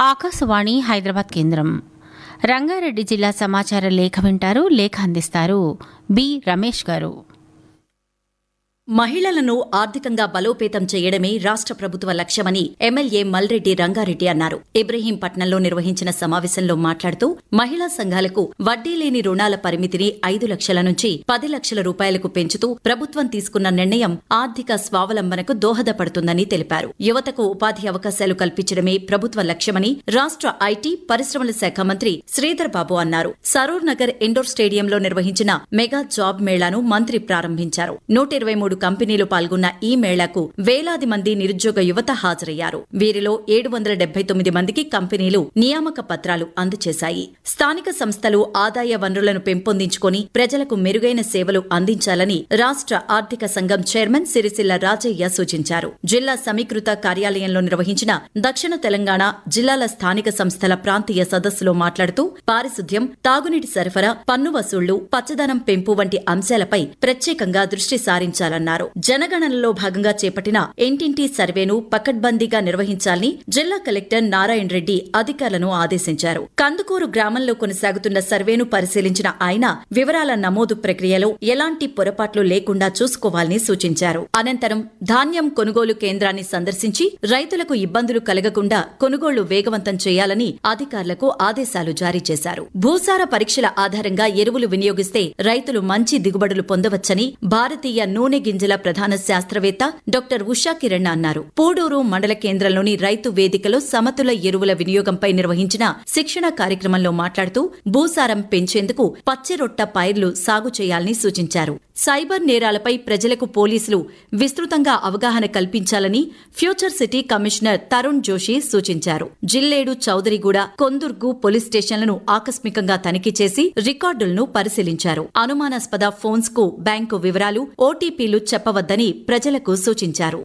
ఆకాశవాణి హైదరాబాద్ కేంద్రం రంగారెడ్డి జిల్లా సమాచార లేఖ వింటారు లేఖ అందిస్తారు బి రమేష్ గారు మహిళలను ఆర్థికంగా బలోపేతం చేయడమే రాష్ట్ర ప్రభుత్వ లక్ష్యమని ఎమ్మెల్యే మల్రెడ్డి రంగారెడ్డి అన్నారు ఇబ్రహీంపట్నంలో నిర్వహించిన సమావేశంలో మాట్లాడుతూ మహిళా సంఘాలకు వడ్డీ లేని రుణాల పరిమితిని ఐదు లక్షల నుంచి పది లక్షల రూపాయలకు పెంచుతూ ప్రభుత్వం తీసుకున్న నిర్ణయం ఆర్థిక స్వావలంబనకు దోహదపడుతుందని తెలిపారు యువతకు ఉపాధి అవకాశాలు కల్పించడమే ప్రభుత్వ లక్ష్యమని రాష్ట్ర ఐటీ పరిశ్రమల శాఖ మంత్రి శ్రీధర్ బాబు అన్నారు సరూర్ నగర్ ఇండోర్ స్టేడియంలో నిర్వహించిన మెగా జాబ్ మేళాను మంత్రి ప్రారంభించారు నూట ఇరవై మూడు కంపెనీలు పాల్గొన్న ఈ మేళాకు వేలాది మంది నిరుద్యోగ యువత హాజరయ్యారు వీరిలో ఏడు వందల డెబ్బై తొమ్మిది మందికి కంపెనీలు నియామక పత్రాలు అందజేశాయి స్థానిక సంస్థలు ఆదాయ వనరులను పెంపొందించుకొని ప్రజలకు మెరుగైన సేవలు అందించాలని రాష్ట్ర ఆర్థిక సంఘం చైర్మన్ సిరిసిల్ల రాజయ్య సూచించారు జిల్లా సమీకృత కార్యాలయంలో నిర్వహించిన దక్షిణ తెలంగాణ జిల్లాల స్థానిక సంస్థల ప్రాంతీయ సదస్సులో మాట్లాడుతూ పారిశుద్ధ్యం తాగునీటి సరఫరా పన్ను వసూళ్లు పచ్చదనం పెంపు వంటి అంశాలపై ప్రత్యేకంగా దృష్టి సారించాలన్నారు జనగణనలో భాగంగా చేపట్టిన ఇంటింటి సర్వేను పకడ్బందీగా నిర్వహించాలని జిల్లా కలెక్టర్ నారాయణ రెడ్డి అధికారులను ఆదేశించారు కందుకూరు గ్రామంలో కొనసాగుతున్న సర్వేను పరిశీలించిన ఆయన వివరాల నమోదు ప్రక్రియలో ఎలాంటి పొరపాట్లు లేకుండా చూసుకోవాలని సూచించారు అనంతరం ధాన్యం కొనుగోలు కేంద్రాన్ని సందర్శించి రైతులకు ఇబ్బందులు కలగకుండా కొనుగోళ్లు వేగవంతం చేయాలని అధికారులకు ఆదేశాలు జారీ చేశారు భూసార పరీక్షల ఆధారంగా ఎరువులు వినియోగిస్తే రైతులు మంచి దిగుబడులు పొందవచ్చని భారతీయ నూనె గింజల ప్రధాన శాస్త్రవేత్త డాక్టర్ ఉషా కిరణ్ అన్నారు పూడూరు మండల కేంద్రంలోని రైతు వేదికలో సమతుల ఎరువుల వినియోగంపై నిర్వహించిన శిక్షణ కార్యక్రమంలో మాట్లాడుతూ భూసారం పెంచేందుకు పచ్చిరొట్ట పైర్లు సాగు చేయాలని సూచించారు సైబర్ నేరాలపై ప్రజలకు పోలీసులు విస్తృతంగా అవగాహన కల్పించాలని Future City commissioner Tarun Joshi సూచించారు జిల్లేడు చౌదరిగూడ కొందుర్గు పోలీస్ స్టేషన్లను ఆకస్మికంగా తనిఖీ చేసి రికార్డులను పరిశీలించారు అనుమానాస్పద ఫోన్స్ కు బ్యాంకు వివరాలు ఓటీపీలు చెప్పవద్దని ప్రజలకు సూచించారు